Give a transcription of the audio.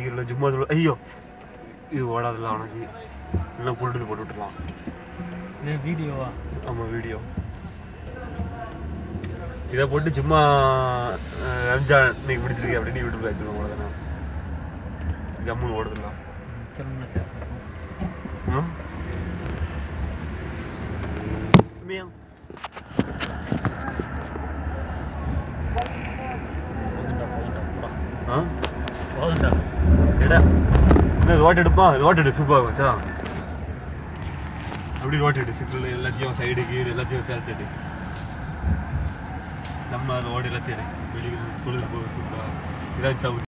இல்லை சும்மா சொல்ல ஐயோ இது ஓடாதுல அவனுக்கு எல்லாம் புல்ட்டு போட்டு விட்டுலாம் இது வீடியோவா ஆமாம் வீடியோ இதை போட்டு சும்மா அஹ், ரம்ஜான் இன்னைக்கு பிடிச்சிருக்கு அப்படின்னு யூடியூப்ல எடுத்துருவோம் அவ்வளோதானே ஜம்முன்னு ஓடுதுலாம் கிளம்புனா சேர்த்து ஆ மியாவ். போதுண்டா போதுண்டா போடா ஆ போதுண்டா எடா என்ன இது ஓட்டு எடுப்பா இது ஓட்டு எடு சூப்பராக வச்சா அப்படி ஓட்டு எடு சிக்கிள் எல்லாத்தையும் சைடு கீடு எல்லாத்தையும் சேர்த்துட்டு நம்ம அதை ஓடு எல்லாத்தையும் எடு வெளியில் தொழில் போக சூப்பராக இதான் சவுதி